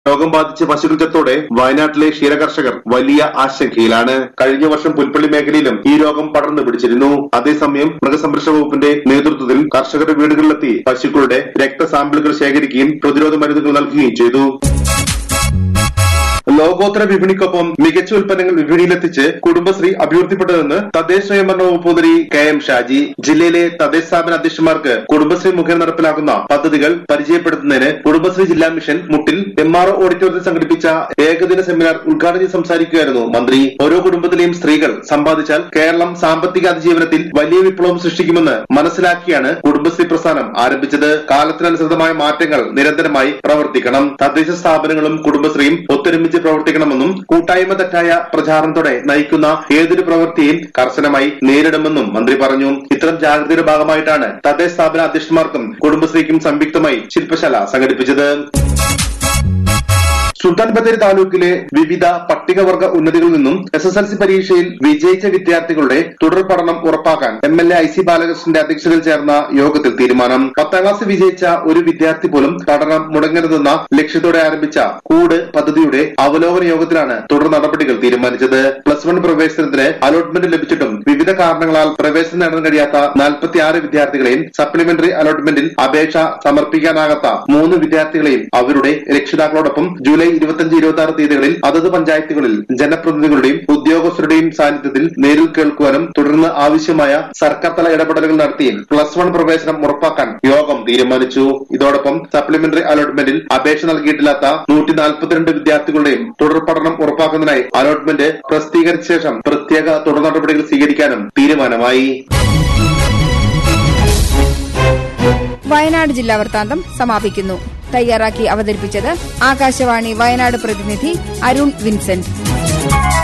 രോഗം ബാധിച്ച പശുക്കൾ ചത്തോടെ വയനാട്ടിലെ ക്ഷീരകർഷകർ വലിയ ആശങ്കയിലാണ് കഴിഞ്ഞ വർഷം പുൽപ്പള്ളി മേഖലയിലും ഈ രോഗം പടർന്നു പിടിച്ചിരുന്നു അതേസമയം മൃഗസംരക്ഷണ വകുപ്പിന്റെ നേതൃത്വത്തിൽ കർഷകരുടെ വീടുകളിലെത്തി പശുക്കളുടെ രക്തസാമ്പിളുകൾ ശേഖരിക്കുകയും പ്രതിരോധ മരുന്നുകൾ നൽകുകയും ചെയ്തു ലോകോത്തര വിപണിക്കൊപ്പം മികച്ച ഉൽപ്പന്നങ്ങൾ വിപണിയിലെത്തിച്ച് കുടുംബശ്രീ അഭിവൃദ്ധിപ്പെട്ടതെന്ന് തദ്ദേശ സ്വയംഭരണ വകുപ്പ് മന്ത്രി കെ എം ഷാജി ജില്ലയിലെ തദ്ദേശ സ്ഥാപന അധ്യക്ഷന്മാർക്ക് കുടുംബശ്രീ മുഖേന നടപ്പിലാക്കുന്ന പദ്ധതികൾ പരിചയപ്പെടുത്തുന്നതിന് കുടുംബശ്രീ ജില്ലാ മിഷൻ മുട്ടിൽ എം ആർ ഓഡിറ്റോറിയത്തിൽ സംഘടിപ്പിച്ച ഏകദിന സെമിനാർ ഉദ്ഘാടനം ചെയ്ത് സംസാരിക്കുകയായിരുന്നു മന്ത്രി ഓരോ കുടുംബത്തിലെയും സ്ത്രീകൾ സമ്പാദിച്ചാൽ കേരളം സാമ്പത്തിക അതിജീവനത്തിൽ വലിയ വിപ്ലവം സൃഷ്ടിക്കുമെന്ന് മനസ്സിലാക്കിയാണ് കുടുംബശ്രീ പ്രസ്ഥാനം ആരംഭിച്ചത് കാലത്തിനനുസൃതമായ മാറ്റങ്ങൾ നിരന്തരമായി പ്രവർത്തിക്കണം തദ്ദേശ സ്ഥാപനങ്ങളും കുടുംബശ്രീയും ഒത്തൊരുമിച്ച് പ്രവർത്തിക്കണമെന്നും കൂട്ടായ്മ തെറ്റായ പ്രചാരണത്തോടെ നയിക്കുന്ന ഏതൊരു പ്രവൃത്തിയും കർശനമായി നേരിടുമെന്നും മന്ത്രി പറഞ്ഞു ഇത്തരം ജാഗ്രതയുടെ ഭാഗമായിട്ടാണ് തദ്ദേശ സ്ഥാപന അധ്യക്ഷന്മാർക്കും കുടുംബശ്രീക്കും സംയുക്തമായി ശില്പശാല സംഘടിപ്പിച്ചത് സുൽത്താൻ ബത്തേരി താലൂക്കിലെ വിവിധ പട്ടികവർഗ ഉന്നതികളിൽ നിന്നും എസ് എസ് എൽ സി പരീക്ഷയിൽ വിജയിച്ച വിദ്യാർത്ഥികളുടെ തുടർ പഠനം ഉറപ്പാക്കാൻ M L A I C ബാലകൃഷ്ണന്റെ അധ്യക്ഷതയിൽ ചേർന്ന യോഗത്തിൽ തീരുമാനം പത്താം ക്ലാസ് വിജയിച്ച ഒരു വിദ്യാർത്ഥി പോലും പഠനം മുടങ്ങരുതെന്ന ലക്ഷ്യത്തോടെ ആരംഭിച്ച കൂട് പദ്ധതിയുടെ അവലോകന യോഗത്തിലാണ് തുടർ നടപടികൾ തീരുമാനിച്ചത് പ്ലസ് വൺ പ്രവേശനത്തിന് അലോട്ട്മെന്റ് ലഭിച്ചിട്ടും വിവിധ കാരണങ്ങളാൽ പ്രവേശനം നേടാൻ കഴിയാത്ത നാൽപ്പത്തി ആറ് വിദ്യാർത്ഥികളെയും സപ്ലിമെന്ററി അലോട്ട്മെന്റിൽ അപേക്ഷ സമർപ്പിക്കാനാകാത്ത മൂന്ന് വിദ്യാർത്ഥികളെയും അവരുടെ രക്ഷിതാക്കളോടൊപ്പം ജൂലൈ ഇരുപത്തിയഞ്ച് ഇരുപത്തി ആറ് തീയതികളിൽ അതത് പഞ്ചായത്തുകളിൽ ജനപ്രതിനിധികളുടെയും ഉദ്യോഗസ്ഥരുടെയും സാന്നിധ്യത്തിൽ നേരിൽ കേൾക്കുവാനും തുടർന്ന് ആവശ്യമായ സർക്കാർ തല ഇടപെടലുകൾ നടത്തി പ്ലസ് വൺ പ്രവേശനം ഉറപ്പാക്കാൻ യോഗം തീരുമാനിച്ചു ഇതോടൊപ്പം സപ്ലിമെന്ററി അലോട്ട്മെന്റിൽ അപേക്ഷ നൽകിയിട്ടില്ലാത്ത നൂറ്റി നാൽപ്പത്തിരണ്ട് വിദ്യാർത്ഥികളുടെയും തുടർ പഠനം ഉറപ്പാക്കുന്നതിനായി അലോട്ട്മെന്റ് പ്രസിദ്ധീകരിച്ച ശേഷം പ്രത്യേക തുടർ നടപടികൾ സ്വീകരിക്കാനും തീരുമാനമായി വയനാട് ജില്ലാ വൃത്താന്തം സമാപിക്കുന്നു തയ്യാറാക്കി അവതരിപ്പിച്ചത് ആകാശവാണി വയനാട് പ്രതിനിധി അരുൺ വിൻസെന്റ്